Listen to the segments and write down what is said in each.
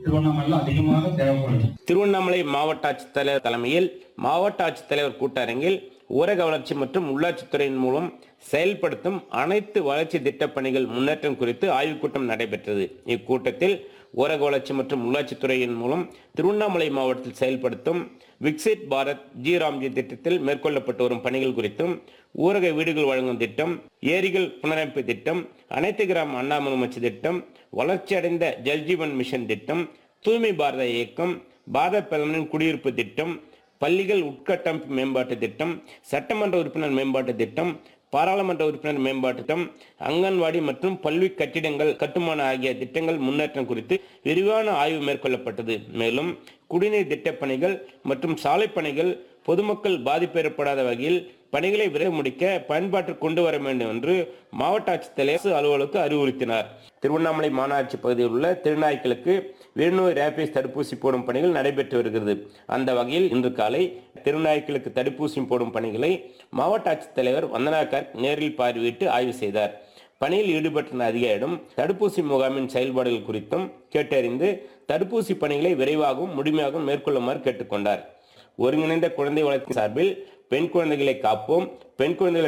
திருவண்ணாமலையில் அதிகமாக தேவைப்படுது திருவண்ணாமலை மாவட்ட ஆட்சித்தலைவர் தலைமையில் மாவட்ட ஆட்சித்தலைவர் கூட்டரங்கில் ஊரக வளர்ச்சி மற்றும் உள்ளாட்சித்துறையின் மூலம் செயல்படுத்தும் அனைத்து வளர்ச்சி திட்டப் பணிகள் முன்னேற்றம் குறித்து ஆய்வுக் கூட்டம் நடைபெற்றது இக்கூட்டத்தில் ஊரக வளர்ச்சி மற்றும் உள்ளாட்சித்துறையின் மூலம் திருவண்ணாமலை மாவட்டத்தில் செயல்படுத்தும் விக்சிட் பாரத் ஜி ராம்ஜி திட்டத்தில் மேற்கொள்ளப்பட்டு வரும் பணிகள் குறித்தும் ஊரக வீடுகள் வழங்கும் திட்டம் ஏரிகள் புனரமைப்பு திட்டம் அனைத்து கிராம அண்ணாமலுமச்சி திட்டம் வளர்ச்சியடைந்த ஜல்ஜீவன் மிஷன் திட்டம் தூய்மை பாரத இயக்கம் பாரத பிரதமரின் குடியிருப்பு திட்டம் பள்ளிகள் உட்கட்டமைப்பு மேம்பாட்டு திட்டம் சட்டமன்ற உறுப்பினர் மேம்பாட்டு திட்டம் பாராளுமன்ற உறுப்பினர் மேம்பாட்டு திட்டம் அங்கன்வாடி மற்றும் பல்வி கட்டிடங்கள் கட்டுமான ஆகிய திட்டங்கள் முன்னேற்றம் குறித்து விரிவான ஆய்வு மேற்கொள்ளப்பட்டது மேலும் குடிநீர் திட்டப் பணிகள் மற்றும் சாலை பணிகள் பொதுமக்கள் பாதிப்பு ஏற்படாத வகையில் பணிகளை விரைவு முடிக்க பயன்பாட்டிற்கு கொண்டு வர வேண்டும் என்று மாவட்ட ஆட்சித்தலைவர் அலுவலருக்கு அறிவுறுத்தினார் திருவண்ணாமலை மாநகராட்சி பகுதியில் உள்ள திருநாய்க்களுக்கு வெறிநோய் ரேபிஸ் தடுப்பூசி போடும் பணிகள் நடைபெற்று வருகிறது அந்த வகையில் இன்று காலை திருநாய்க்களுக்கு தடுப்பூசி போடும் பணிகளை மாவட்ட ஆட்சித்தலைவர் வந்தனா கார்க் நேரில் பார்வையிட்டு ஆய்வு செய்தார் பணியில் ஈடுபட்ட அதிகாரிடம் தடுப்பூசி முகாமின் செயல்பாடுகள் குறித்தும் கேட்டறிந்து தடுப்பூசி பணிகளை விரைவாகவும் முழுமையாகவும் மேற்கொள்ளுமாறு கேட்டுக்கொண்டார் ஒருங்கிணைந்த குழந்தை வளர்ச்சி சார்பில் பெண் குழந்தைகளை காப்போம் பெண் குழந்தைகளை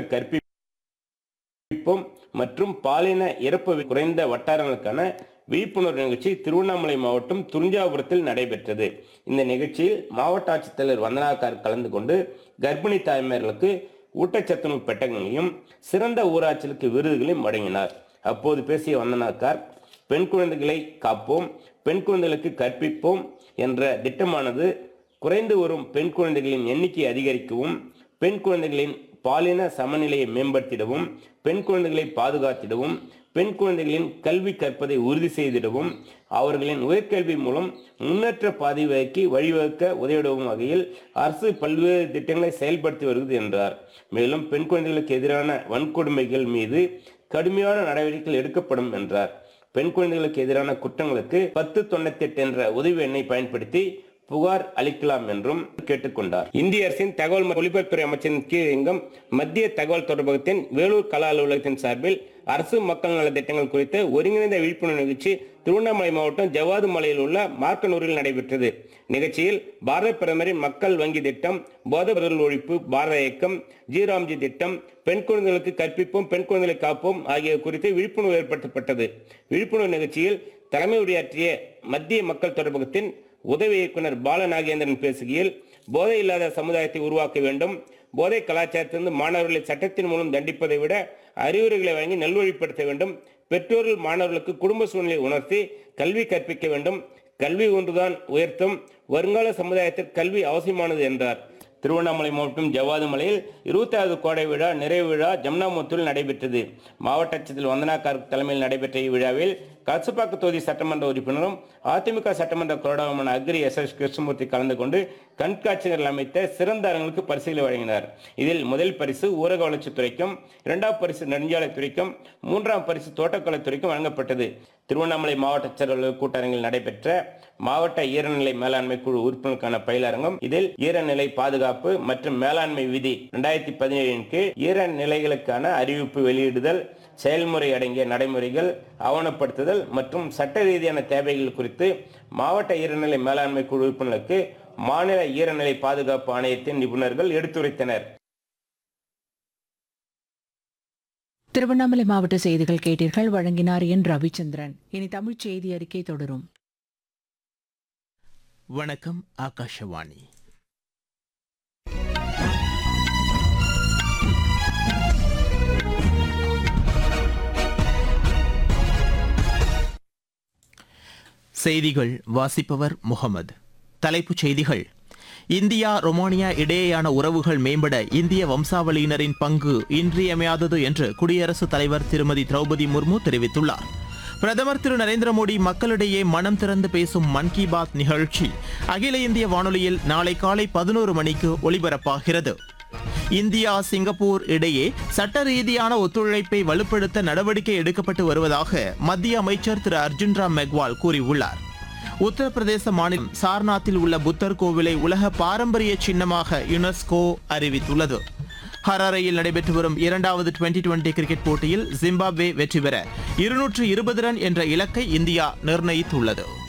கற்பிப்போம் மற்றும் பாலின இறப்பு வி- குறைந்த வட்டாரங்களுக்கான விழிப்புணர்வு நிகழ்ச்சி திருவண்ணாமலை மாவட்டம் துரிஞ்சாபுரத்தில் நடைபெற்றது இந்த நிகழ்ச்சியில் மாவட்ட ஆட்சித்தலைவர் வந்தனாக்கார் கலந்து கொண்டு கர்ப்பிணி தாய்மார்களுக்கு ஊட்டச்சத்துணவு பெட்டகங்களையும் சிறந்த ஊராட்சிகளுக்கு விருதுகளையும் வழங்கினார் அப்போது பேசிய வந்தனாக்கார் பெண் குழந்தைகளை காப்போம் பெண் குழந்தைகளுக்கு கற்பிப்போம் என்ற திட்டமானது குறைந்து வரும் பெண் குழந்தைகளின் எண்ணிக்கையை அதிகரிக்கவும் பெண் குழந்தைகளின் பாலின சமநிலையை மேம்படுத்திடவும் பெண் குழந்தைகளை பாதுகாத்திடவும் பெண் குழந்தைகளின் கல்வி கற்பதை உறுதி செய்திடவும் அவர்களின் உயர்கல்வி மூலம் முன்னேற்ற பாதை வகைக்கு வழிவகுக்க உதவிடவும் வகையில் அரசு பல்வேறு திட்டங்களை செயல்படுத்தி வருகிறது என்றார் மேலும் பெண் குழந்தைகளுக்கு எதிரான வன்கொடுமைகள் மீது கடுமையான நடவடிக்கைகள் எடுக்கப்படும் என்றார் பெண் குழந்தைகளுக்கு எதிரான குற்றங்களுக்கு பத்து தொண்ணூத்தி எட்டு என்ற உதவி எண்ணை பயன்படுத்தி புகார் அளிக்கலாம் என்றும் கேட்டுக்கொண்டார் இந்திய அரசின் தகவல் மற்றும் ஒலிபரப்புத்துறை அமைச்சரின் கீழ் இயங்கும் மத்திய தகவல் தொடர்பகத்தின் வேலூர் கலா அலுவலகத்தின் சார்பில் அரசு மக்கள் நல திட்டங்கள் குறித்த ஒருங்கிணைந்த விழிப்புணர்வு நிகழ்ச்சி திருவண்ணாமலை மாவட்டம் ஜவாது மலையில் உள்ள மார்க்கனூரில் நடைபெற்றது நிகழ்ச்சியில் பாரத பிரதமரின் மக்கள் வங்கி திட்டம் போதைப் பொருள் ஒழிப்பு பாரத இயக்கம் ஜீராம்ஜி திட்டம் பெண் குழந்தைகளுக்கு கற்பிப்போம் பெண் குழந்தைகளை காப்போம் ஆகிய குறித்து விழிப்புணர்வு ஏற்படுத்தப்பட்டது விழிப்புணர்வு நிகழ்ச்சியில் தலைமை உரையாற்றிய மத்திய மக்கள் தொடர்பகத்தின் உதவி இயக்குனர் பாலநாகேந்திரன் பேசுகையில் போதை இல்லாத சமுதாயத்தை உருவாக்க வேண்டும் போதை கலாச்சாரத்திலிருந்து மாணவர்களை சட்டத்தின் மூலம் தண்டிப்பதை விட அறிவுரைகளை வழங்கி நல்வழிப்படுத்த வேண்டும் பெற்றோர்கள் மாணவர்களுக்கு குடும்ப சூழ்நிலை உணர்த்தி கல்வி கற்பிக்க வேண்டும் கல்வி ஒன்றுதான் உயர்த்தும் வருங்கால சமுதாயத்திற்கு கல்வி அவசியமானது என்றார் திருவண்ணாமலை மாவட்டம் ஜவ்வாது மலையில் இருபத்தாவது கோடை விழா நிறைவு விழா ஜம்னாமுத்தூரில் நடைபெற்றது மாவட்ட ஆட்சியர் வந்தனா கார்க் தலைமையில் நடைபெற்ற இவ்விழாவில் கலசப்பாக்க தொகுதி சட்டமன்ற உறுப்பினரும் அதிமுக சட்டமன்ற கொறடாவுமான அக்ரி எஸ் எஸ் கிருஷ்ணமூர்த்தி கலந்து கொண்டு கண்காட்சிகள் அமைத்த சிறந்த அரங்களுக்கு பரிசுகளை வழங்கினார் இதில் முதல் பரிசு ஊரக வளர்ச்சித்துறைக்கும் இரண்டாம் பரிசு நெடுஞ்சாலைத்துறைக்கும் மூன்றாம் பரிசு தோட்டக்கலைத்துறைக்கும் வழங்கப்பட்டது திருவண்ணாமலை மாவட்ட செயலாளர் கூட்டரங்கில் நடைபெற்ற மாவட்ட ஈரநிலை மேலாண்மை குழு உறுப்பினருக்கான பயிலரங்கம் இதில் ஈரநிலை பாதுகாப்பு மற்றும் மேலாண்மை விதி இரண்டாயிரத்தி பதினேழின் கீழ் ஈரநிலைகளுக்கான அறிவிப்பு வெளியிடுதல் செயல்முறை அடங்கிய நடைமுறைகள் ஆவணப்படுத்துதல் மற்றும் சட்ட ரீதியான தேவைகள் குறித்து மாவட்ட ஈரநிலை மேலாண்மை குழு உறுப்பினருக்கு மாநில ஈரநிலை பாதுகாப்பு ஆணையத்தின் நிபுணர்கள் எடுத்துரைத்தனர் திருவண்ணாமலை மாவட்ட செய்திகள் கேட்டீர்கள் வழங்கினார் என் ரவிச்சந்திரன் இனி தமிழ் செய்தி அறிக்கை தொடரும் வணக்கம் ஆகாஷவாணி செய்திகள் வாசிப்பவர் முகமது தலைப்புச் செய்திகள் இந்தியா ரொமானியா இடையேயான உறவுகள் மேம்பட இந்திய வம்சாவளியினரின் பங்கு இன்றியமையாதது என்று குடியரசுத் தலைவர் திருமதி திரௌபதி முர்மு தெரிவித்துள்ளார் பிரதமர் திரு நரேந்திர மோடி மக்களிடையே மனம் திறந்து பேசும் மன் கி பாத் நிகழ்ச்சி அகில இந்திய வானொலியில் நாளை காலை பதினோரு மணிக்கு ஒலிபரப்பாகிறது இந்தியா சிங்கப்பூர் இடையே சட்ட ரீதியான ஒத்துழைப்பை வலுப்படுத்த நடவடிக்கை எடுக்கப்பட்டு வருவதாக மத்திய அமைச்சர் திரு அர்ஜுன் ராம் மெக்வால் கூறியுள்ளார் உத்தரப்பிரதேச மாநிலம் சார்நாத்தில் உள்ள புத்தர் கோவிலை உலக பாரம்பரிய சின்னமாக யுனெஸ்கோ அறிவித்துள்ளது ஹராரையில் நடைபெற்று வரும் இரண்டாவது டுவெண்டி டுவெண்டி கிரிக்கெட் போட்டியில் ஜிம்பாப்வே வெற்றி பெற இருநூற்று இருபது ரன் என்ற இலக்கை இந்தியா நிர்ணயித்துள்ளது